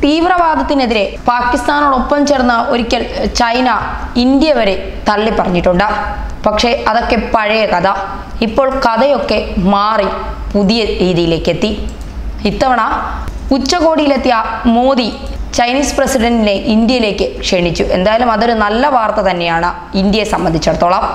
തീവ്രവാദത്തിനെതിരെ പാകിസ്ഥാനോടൊപ്പം ചേർന്ന് ഒരിക്കൽ China India വരെ തള്ളി പറഞ്ഞിട്ടുണ്ട് പക്ഷേ അതൊക്കെ പഴയ കഥ ഇപ്പോൾ കഥയൊക്കെ മാറി പുതിയ രീതിയിലേക്ക് എത്തി ഇത്തവണ ഉച്ചകോടിയിലെത്തിയ മോദി ചൈനീസ് പ്രസിഡന്റിനെ ഇന്ത്യയിലേക്ക് ക്ഷണിച്ചു എന്തായാലും അതൊരു നല്ല വാർത്ത തന്നെയാണ് ഇന്ത്യയെ സംബന്ധിച്ചിടത്തോളം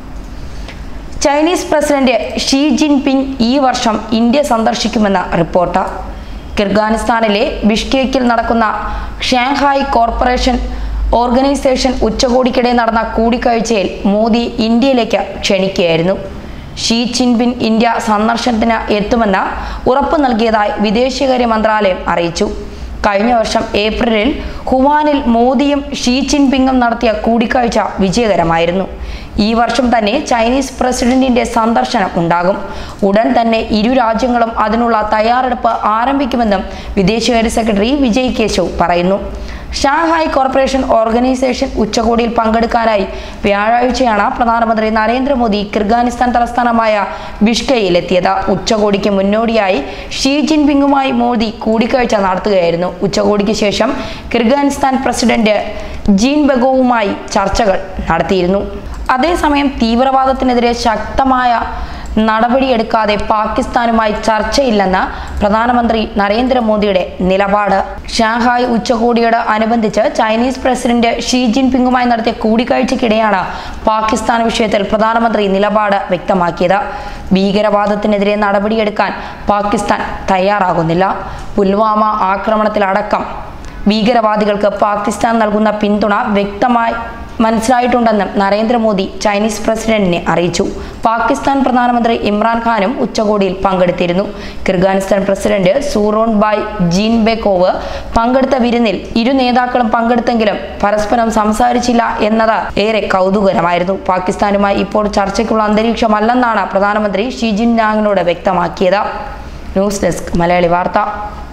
ചൈനീസ് പ്രസിഡന്റ് ഷീ ജിൻപിങ് ഈ വർഷം ഇന്ത്യ സന്ദർശിക്കുമെന്ന റിപ്പോർട്ട് കിർഗാനിസ്ഥാനിലെ ബിഷ്കേക്കിൽ നടക്കുന്ന ഷാങ്ഹായ് കോർപ്പറേഷൻ ഓർഗനൈസേഷൻ ഉച്ചകോടിക്കിടെ നടന്ന കൂടിക്കാഴ്ചയിൽ മോദി ഇന്ത്യയിലേക്ക് ക്ഷണിക്കുകയായിരുന്നു ഷീ ജിൻപിങ് ഇന്ത്യ സന്ദർശനത്തിന് എത്തുമെന്ന് ഉറപ്പു നൽകിയതായി വിദേശകാര്യ മന്ത്രാലയം അറിയിച്ചു കഴിഞ്ഞ വർഷം ഏപ്രിലിൽ ഹുവാനിൽ മോദിയും ഷീ ജിൻപിങ്ങും നടത്തിയ കൂടിക്കാഴ്ച വിജയകരമായിരുന്നു ഈ വർഷം തന്നെ ചൈനീസ് പ്രസിഡന്റിന്റെ സന്ദർശനം ഉണ്ടാകും ഉടൻ തന്നെ ഇരു രാജ്യങ്ങളും അതിനുള്ള തയ്യാറെടുപ്പ് ആരംഭിക്കുമെന്നും വിദേശകാര്യ സെക്രട്ടറി വിജയ് കേശവ് പറയുന്നു ഷാങ്ഹായ് കോർപ്പറേഷൻ ഓർഗനൈസേഷൻ ഉച്ചകോടിയിൽ പങ്കെടുക്കാനായി വ്യാഴാഴ്ചയാണ് പ്രധാനമന്ത്രി നരേന്ദ്രമോദി കിർഗാനിസ്ഥാൻ തലസ്ഥാനമായ ബിഷ്കയിലെത്തിയത് ഉച്ചകോടിക്ക് മുന്നോടിയായി ഷീ ജിൻപിങ്ങുമായി മോദി കൂടിക്കാഴ്ച നടത്തുകയായിരുന്നു ഉച്ചകോടിക്ക് ശേഷം കിർഗാനിസ്ഥാൻ പ്രസിഡന്റ് ജീൻ ബെഗോവുമായി ചർച്ചകൾ നടത്തിയിരുന്നു അതേസമയം തീവ്രവാദത്തിനെതിരെ ശക്തമായ നടപടിയെടുക്കാതെ പാകിസ്ഥാനുമായി ചർച്ചയില്ലെന്ന് പ്രധാനമന്ത്രി നരേന്ദ്രമോദിയുടെ നിലപാട് ഷാങ്ഹായ് ഉച്ചകോടിയോട് അനുബന്ധിച്ച് ചൈനീസ് പ്രസിഡന്റ് ഷീ ജിൻപിങ്ങുമായി നടത്തിയ കൂടിക്കാഴ്ചയ്ക്കിടെയാണ് പാകിസ്ഥാൻ വിഷയത്തിൽ പ്രധാനമന്ത്രി നിലപാട് വ്യക്തമാക്കിയത് ഭീകരവാദത്തിനെതിരെ നടപടിയെടുക്കാൻ പാകിസ്ഥാൻ തയ്യാറാകുന്നില്ല പുൽവാമ ആക്രമണത്തിലടക്കം ഭീകരവാദികൾക്ക് പാകിസ്ഥാൻ നൽകുന്ന പിന്തുണ വ്യക്തമായി മനസ്സിലായിട്ടുണ്ടെന്നും നരേന്ദ്രമോദി ചൈനീസ് പ്രസിഡന്റിനെ അറിയിച്ചു പാകിസ്ഥാൻ പ്രധാനമന്ത്രി ഇമ്രാൻഖാനും ഉച്ചകോടിയിൽ പങ്കെടുത്തിരുന്നു കിർഗാനിസ്ഥാൻ പ്രസിഡന്റ് സൂറോൺ ബായ് ജീൻബെക്കോവ് പങ്കെടുത്ത വിരുന്നിൽ ഇരു നേതാക്കളും പങ്കെടുത്തെങ്കിലും പരസ്പരം സംസാരിച്ചില്ല എന്നത് ഏറെ കൗതുകരമായിരുന്നു പാകിസ്ഥാനുമായി ഇപ്പോൾ ചർച്ചയ്ക്കുള്ള അന്തരീക്ഷമല്ലെന്നാണ് പ്രധാനമന്ത്രി ഷി ജിൻലാങ്ങിനോട് വ്യക്തമാക്കിയത് ന്യൂസ് ഡെസ്ക് മലയാളി വാർത്ത